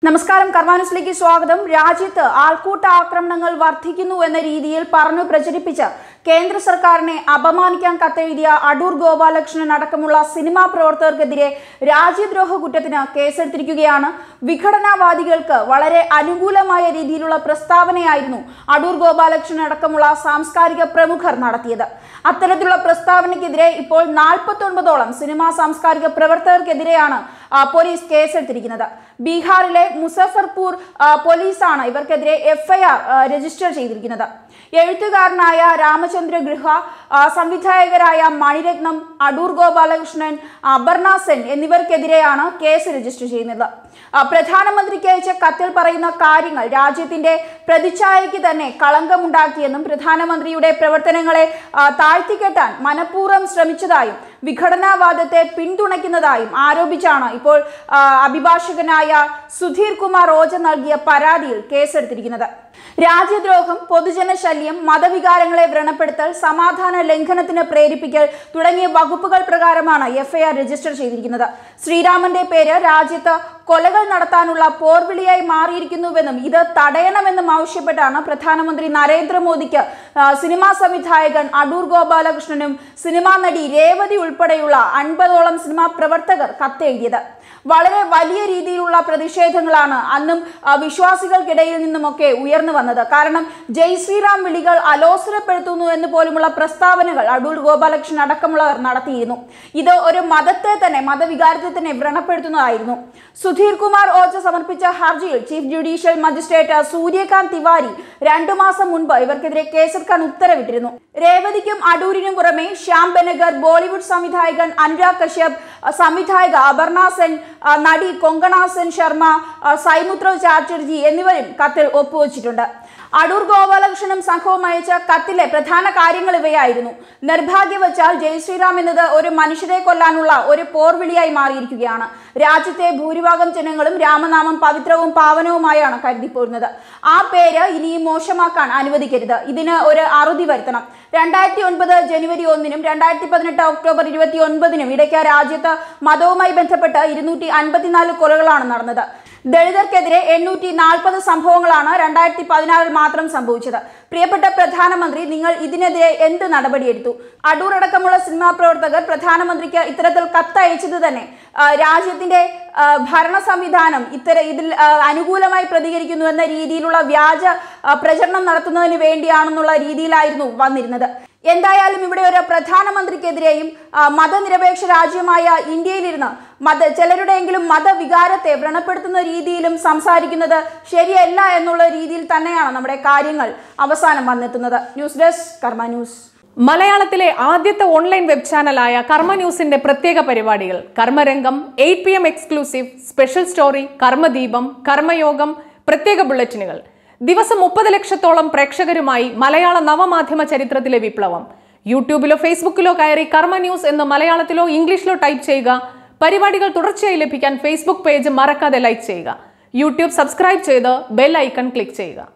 നമസ്കാരം കർമാനുസിലേക്ക് സ്വാഗതം രാജ്യത്ത് ആൾക്കൂട്ട ആക്രമണങ്ങൾ വർദ്ധിക്കുന്നു എന്ന രീതിയിൽ പറഞ്ഞു പ്രചരിപ്പിച്ച് കേന്ദ്ര സർക്കാരിനെ അപമാനിക്കാൻ കത്തെഴുതിയ അടൂർ ഗോപാലകൃഷ്ണൻ അടക്കമുള്ള സിനിമാ പ്രവർത്തകർക്കെതിരെ രാജ്യദ്രോഹ കുറ്റത്തിന് കേസെടുത്തിരിക്കുകയാണ് വിഘടനാവാദികൾക്ക് വളരെ അനുകൂലമായ രീതിയിലുള്ള പ്രസ്താവനയായിരുന്നു അടൂർ ഗോപാലകൃഷ്ണൻ അടക്കമുള്ള സാംസ്കാരിക പ്രമുഖർ നടത്തിയത് അത്തരത്തിലുള്ള പ്രസ്താവനയ്ക്കെതിരെ ഇപ്പോൾ നാൽപ്പത്തൊൻപതോളം സിനിമാ സാംസ്കാരിക പ്രവർത്തകർക്കെതിരെയാണ് ആ, പോലീസ് കേസെടുത്തിരിക്കുന്നത് ബീഹാറിലെ മുസഫർപൂർ ആ, പോലീസാണ് ഇവർക്കെതിരെ എഫ്ഐആർ രജിസ്റ്റർ ചെയ്തിരിക്കുന്നത് എഴുത്തുകാരനായ രാമചന്ദ്ര ഗൃഹ ആ, സംവിധായകരായ മണിരത്നം അടൂർ ഗോപാലകൃഷ്ണൻ അപർണ സെൻ എന്നിവർക്കെതിരെയാണ് കേസ് രജിസ്റ്റർ ചെയ്യുന്നത് ആ, പ്രധാനമന്ത്രിക്ക് അയച്ച കത്തിൽ പറയുന്ന കാര്യങ്ങൾ രാജ്യത്തിന്റെ പ്രതിച്ഛായയ്ക്ക് തന്നെ കളങ്കമുണ്ടാക്കിയെന്നും പ്രധാനമന്ത്രിയുടെ പ്രവർത്തനങ്ങളെ ആ, താഴ്ത്തിക്കെട്ടാൻ മനഃപൂർവ്വം ശ്രമിച്ചതായും വിഘടനാവാദത്തെ പിന്തുണയ്ക്കുന്നതായും ആരോപിച്ചാണ് ഇപ്പോൾ ആ, അഭിഭാഷകനായ സുധീർ കുമാർ ഓജ നൽകിയ പരാതിയിൽ കേസെടുത്തിരിക്കുന്നത് രാജ്യദ്രോഹം പൊതുജന ശല്യം മതവികാരങ്ങളെ വ്രണപ്പെടുത്തൽ സമാധാന ലംഘനത്തിന് പ്രേരിപ്പിക്കൽ തുടങ്ങിയ വകുപ്പുകൾ പ്രകാരമാണ് എഫ്ഐആർ രജിസ്റ്റർ ചെയ്തിരിക്കുന്നത് ശ്രീരാമന്റെ പേര് രാജ്യത്ത് കൊലകൾ നടത്താനുള്ള പോർവിളിയായി മാറിയിരിക്കുന്നുവെന്നും ഇത് തടയണമെന്നും ആവശ്യപ്പെട്ടാണ് പ്രധാനമന്ത്രി നരേന്ദ്രമോദിക്ക് ആ, സിനിമാ സംവിധായകൻ അടൂർ ഗോപാലകൃഷ്ണനും സിനിമാ നടി രേവതി ഉൾപ്പെടെയുള്ള അൻപതോളം സിനിമാ പ്രവർത്തകർ കത്തെഴുതിയത് വളരെ വലിയ രീതിയിലുള്ള പ്രതിഷേധങ്ങളാണ് അന്നും ആ, വിശ്വാസികൾക്കിടയിൽ നിന്നുമൊക്കെ ഉയർന്നു വന്നത് കാരണം ജയ് ശ്രീറാം വിളികൾ അലോസരപ്പെടുത്തുന്നു എന്ന് പോലുമുള്ള പ്രസ്താവനകൾ അടൂർ ഗോപാലകൃഷ്ണൻ അടക്കമുള്ളവർ നടത്തിയിരുന്നു ഇത് ഒരു മതത്തെ തന്നെ മതവികാരത്തെ തന്നെ വ്രണപ്പെടുത്തുന്നതായിരുന്നു സുധീർ കുമാർ ഓജ സമർപ്പിച്ച ഹർജിയിൽ chief judicial magistrate Suryakant Tiwari രണ്ടു മാസം മുൻപ് ഇവർക്കെതിരെ കേസെടുക്കാൻ ഉത്തരവിട്ടിരുന്നു രേവതിക്കും അടൂരിനും പുറമെ ശ്യാം ബെനഗർ ബോളിവുഡ് സംവിധായകൻ അനുരാഗ് കശ്യപ് അഹ് സംവിധായക അപർണ സെൻ അഹ് നടി കൊങ്കണ സെൻ ശർമ്മ അഹ് സൈമുത്രവ് ചാറ്റർജി എന്നിവരും കത്തിൽ ഒപ്പുവച്ചിട്ടുണ്ട് അടൂർ ഗോപാലകൃഷ്ണനും സംഘവും അയച്ച കത്തിലെ പ്രധാന കാര്യങ്ങൾ ഇവയായിരുന്നു നിർഭാഗ്യവച്ചാൽ ജയ് ശ്രീറാം എന്നത് ഒരു മനുഷ്യരെ കൊല്ലാനുള്ള ഒരു പോർവിളിയായി മാറിയിരിക്കുകയാണ് രാജ്യത്തെ ഭൂരിഭാഗം ജനങ്ങളും രാമനാമം പവിത്രവും പാവനവുമായാണ് കരുതിപ്പോരുന്നത് ആ പേര് ഇനിയും മോശമാക്കാൻ അനുവദിക്കരുത് ഇതിന് ഒരു അറുതി വരുത്തണം രണ്ടായിരത്തി ഒൻപത് ജനുവരി ഒന്നിനും രണ്ടായിരത്തി പതിനെട്ട് ഒക്ടോബർ ഇരുപത്തി ഒൻപതിനും ഇടയ്ക്ക് രാജ്യത്ത് മതവുമായി ബന്ധപ്പെട്ട് ഇരുന്നൂറ്റി അൻപത്തിനാല് കൊലകളാണ് നടന്നത് ദളിതർക്കെതിരെ എണ്ണൂറ്റി നാൽപ്പത് സംഭവങ്ങളാണ് രണ്ടായിരത്തി പതിനാറിൽ മാത്രം സംഭവിച്ചത് പ്രിയപ്പെട്ട പ്രധാനമന്ത്രി നിങ്ങൾ ഇതിനെതിരെ എന്ത് നടപടിയെടുത്തു അടൂർ അടക്കമുള്ള സിനിമാ പ്രവർത്തകർ പ്രധാനമന്ത്രിക്ക് ഇത്തരത്തിൽ കത്തയച്ചത് തന്നെ ആ, രാജ്യത്തിന്റെ ആ, ഭരണ സംവിധാനം ഇത്തര ഇതിൽ ആ, അനുകൂലമായി പ്രതികരിക്കുന്നു എന്ന രീതിയിലുള്ള വ്യാജ ആ, പ്രചരണം നടത്തുന്നതിന് വേണ്ടിയാണെന്നുള്ള രീതിയിലായിരുന്നു വന്നിരുന്നത് എന്തായാലും ഇവിടെ ഒരു പ്രധാനമന്ത്രിക്കെതിരെയും ആ, മതനിരപേക്ഷ രാജ്യമായ ഇന്ത്യയിലിരുന്ന് മത ചിലരുടെയെങ്കിലും മതവികാരത്തെ വ്രണപ്പെടുത്തുന്ന രീതിയിലും സംസാരിക്കുന്നത് ശരിയല്ല എന്നുള്ള രീതിയിൽ തന്നെയാണ് നമ്മുടെ കാര്യങ്ങൾ അവസാനം വന്നെത്തുന്നത് ന്യൂസ് ഡെസ്ക് കർമ്മ ന്യൂസ് മലയാളത്തിലെ ആദ്യത്തെ ഓൺലൈൻ വെബ് ചാനലായ കർമ്മ ന്യൂസിന്റെ പ്രത്യേക പരിപാടികൾ Karmarangam eight P M exclusive special story Karmadeepam Karmayogam പ്രത്യേക ബുള്ളറ്റിനുകൾ ദിവസം മുപ്പത് ലക്ഷത്തോളം പ്രേക്ഷകരുമായി മലയാള നവമാധ്യമ ചരിത്രത്തിലെ വിപ്ലവം യൂട്യൂബിലോ ഫേസ്ബുക്കിലോ കയറി കർമ്മ ന്യൂസ് എന്ന് മലയാളത്തിലോ ഇംഗ്ലീഷിലോ ടൈപ്പ് ചെയ്യുക പരിപാടികൾ തുടർച്ചയായി ലഭിക്കാൻ ഫേസ്ബുക്ക് പേജ് മറക്കാതെ ലൈക്ക് ചെയ്യുക യൂട്യൂബ് സബ്സ്ക്രൈബ് ചെയ്ത് ബെൽ ഐക്കൺ ക്ലിക്ക് ചെയ്യുക